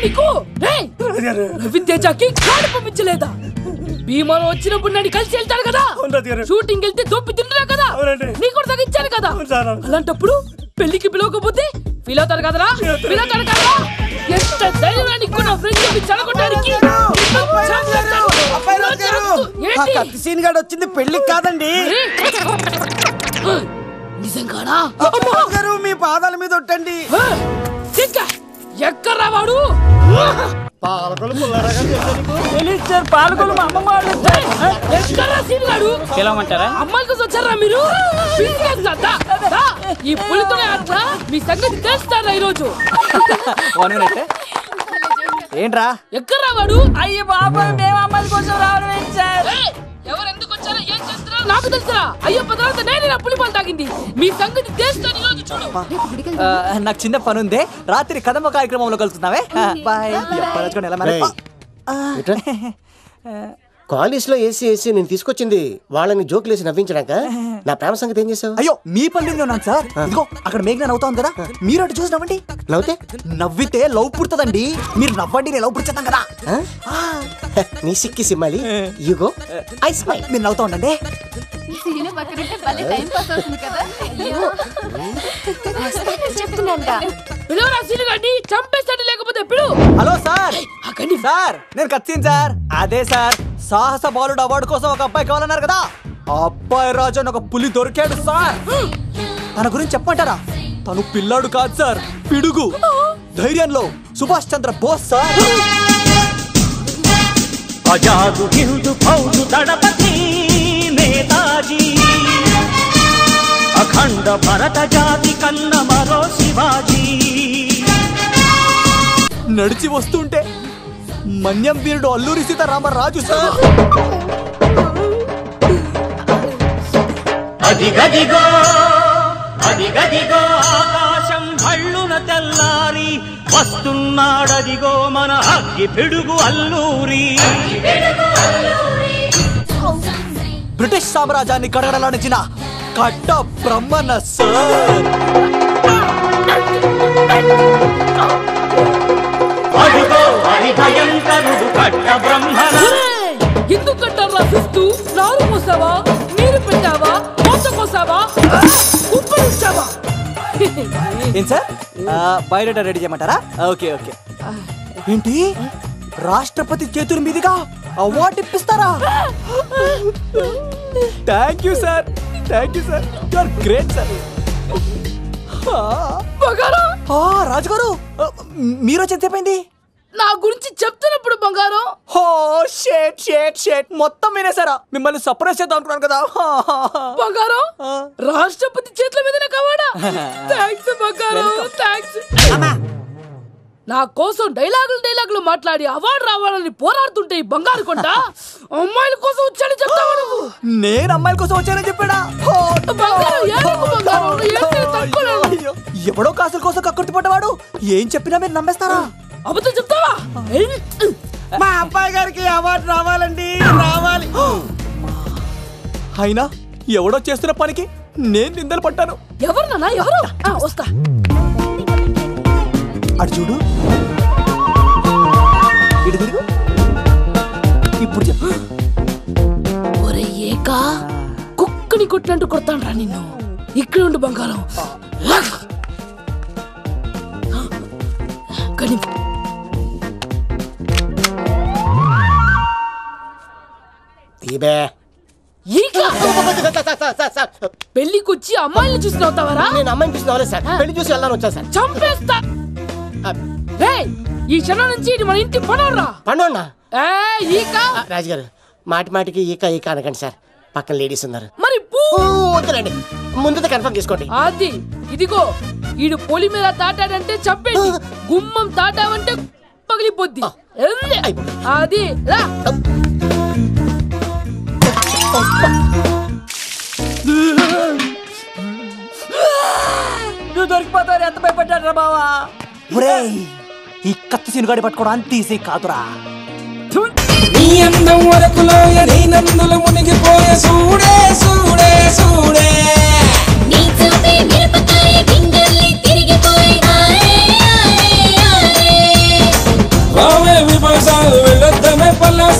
నీకు రేయ్! రవితేజకి కాడు పంపించలేదా భీమాలో వచ్చినప్పుడు నన్ను కలిసి వెళ్తాడు కదా షూటింగ్ వెళ్తే దొప్పి తింటున్నా కదా నీకు కూడా తగ్గించాను కదా అలాంటప్పుడు పెళ్లికి పిలవకపోతే ఫీల్ అవుతారు కదరా ఫీల్ అవుతారు కదా ఎంత ధైర్యం నీకు నా ఫ్రెండ్ చెప్పి చెడగొట్టడానికి ఆ కత్తి సీన్ గాడు వచ్చింది పెళ్లికి కాదండి నిజంగానా అమ్మగారు గారు మీ పాదాల మీద ఒట్టండి ఇంకా ఎక్కడ్రా వాడు తెలియదు సార్ పాలకొల్లు మా అమ్మమ్మ వాళ్ళు ఏయ్, ఎక్కడ్రా సీన్ గాడు పిలవమంటారా అమ్మాయిల కోసం వచ్చారా మీరు పిలిచేస్తా, దా, దా. ఈ పులితోనే అట్లా మీ సంగతి తెలుస్తారా ఈరోజు ఏంట్రా ఎక్కడ్రా వాడు అయ్య బాబా మేము అమ్మాయిల కోసం రావడం ఏంటి సార్ ఏయ్, ఎవరు ఎందుకు వచ్చారో ఏం చేస్తున్నారో నాకు తెలుసురా అయ్యో తర్వాత నేనే నా పులిపాలు తాగింది మీ సంగతి తెలుస్తాను ఈరోజు చూడు ఆ, నాకు చిన్న పని ఉంది రాత్రి కదమ్మ కార్యక్రమంలో కలుస్తున్నావే ఆ, బాయ్ ఎప్పటికీ ఎలా మరి? రేయ్. కాలేజ్ లో ఏసీ ఏసీ నేను తీసుకొచ్చింది వాళ్ళని జోకులు వేసి నవ్వించడాక నా ప్రేమ సంగతి ఏం చేసావు అయ్యో మీ పల్లెల్లో ఉన్నాను సార్ ఇదిగో అక్కడ మేఘన నవ్వుతాం కదా మీరు అటు చూసి నవ్వండి నవ్వుతే నవ్వితే లవ్ పుడుతుందండి మీరు నవ్వండి నేను లవ్ పుడిచేద్దాం కదా నీ సిక్కి సిమ్మాలి యుగో ఐ స్మైల్ మీరు నవ్వుతా ఉండండి సీను పక్కనుంటే భలే టైం పాస్ అవుతుంది కదా అయ్యో వస్తానని చెప్తున్నాంట పిలువరా సీన్ గాడిని చంపేస్తాడు లేకపోతే పిలు హలో సార్ సార్ నేను కత్తిన్ సార్ అదే సార్ సాహస బాలుడు అవార్డు కోసం ఒక అబ్బాయి కావాలన్నారు కదా ఆ అబ్బాయి రాజు అని ఒక పులి దొరికాడు సార్ తన గురించి చెప్పమంటారా తను పిల్లాడు కాదు సార్ పిడుగు ధైర్యంలో సుభాష్ చంద్ర బోస్ సార్ అజాదు హిందూ ఫౌజు దళపతి నేతాజీ అఖండ భరత జాతి కన్న మరో శివాజీ నడిచి వస్తుంటే మన్యం వీరుడు అల్లూరి సీతారామరాజు సార్ అది గదిగో అది గదిగో ఆకాశం భళ్ళున తెల్లారి వస్తున్నాడదిగో మన అగ్గి పిడుగు అల్లూరి బ్రిటిష్ సామ్రాజ్యాన్ని కడగడలాడించిన కట్ట బ్రహ్మన్న సార్ అదిగో హరి భయంకరుడు కట్ట బ్రహ్మణ ఒరేయ్, ఎందుకు కట్టారు రాసిస్తూ నారు పోసావా నీరు పెట్టావా మోస పోసావా ఉప్పరించావా ఏం సార్ ఆ, బయోడేటా రెడీ చేయమంటారా ఓకే ఓకే ఏంటి రాష్ట్రపతి చేతుల మీదుగా అవార్డు ఇప్పిస్తారా thank you sir thank you sir you are great sir బంగారం రాజుగారు ఆ, మీరు వచ్చి ఎంతసేపైంది నా గురించి చెప్తున్నప్పుడు బంగారం హో షేట్ షేట్ షేట్ మొత్తం వినేసారా మిమ్మల్ని సర్ప్రైజ్ చేద్దాం అనుకున్నాను కదా బంగారం రాష్ట్రపతి చేతుల మీదనే కావాడా థ్యాంక్స్ బంగారం థ్యాంక్స్ నా కోసం డైలాగులు డైలాగులు మాట్లాడి అవార్డు రావాలని పోరాడుతుంటే ఈ బంగారు కొండ అమ్మాయిల కోసం వచ్చాడని చెప్తావా నువ్వు నేను అమ్మాయిల కోసం వచ్చానని చెప్పాడా హో, బంగారం ఏడుపు బంగారం ఏం తక్కువ లేదు. అయ్యో, ఎవడో కాసుల కోసం కక్కుర్తి పడ్డవాడు ఏం చెప్పినా మీరు నమ్మేస్తారా అబద్ధం చెప్తావా మా అబ్బాయి గారికి అవార్డు రావాలండి రావాలి అయినా ఎవడో చేస్తున్న పనికి నేను నిందలు పట్టాను ఎవరు నాన్న ఎవరు ఆ, వస్తా అటు చూడు ఇటు తిరుగు ఇప్పుడు చెప్పు ఒరే ఏకా కుక్కని కొట్టినట్టు కొడతాను రా నిన్ను ఇక్కడ ఉండు బంగారం కానీ తీబే ఈక పెళ్లికొచ్చి అమ్మాయిని చూసి నవ్వుతావరా నేను అమ్మాయిని చూసి నవ్వలేదు సార్ పెళ్లి చూసి వెళ్ళాలని వచ్చా సార్ చంపేస్తా రేయ్ ఈ క్షణం నుంచి ఇది మన ఇంటి పనరా పండున్నా ఏ ఈక రాజుగారు మాటి మాటికి ఈక ఈక అనకండి సార్ పక్కన లేడీస్ ఉన్నారు మరి పూ ఊ, వద్దులేండి ముందు కన్ఫర్మ్ చేసుకోండి అది ఇదిగో ఈడు పొలి మీద తాటాడంటే చంపేది గుమ్మం తాటావంటే పగిలిపోద్ది ఎల్లే. అది రా నువ్వు దొరికిపోతావు ఎంత భయపడ్డారా బావా ఒరేయ్ ఈ కత్తి సినుగాడి పట్టుకోవడం అంత ఈజీ కాదురా నీ అందం వరకులో నీ నందులు మునిగిపోయే సూడే సూడే సూడే నీ చూపే మిరపకాయ గింజల్ని తిరిగిపోయి ఆరే ఆరే ఆరే రావే విపాస వెళ్ళొద్దమే పల్లవి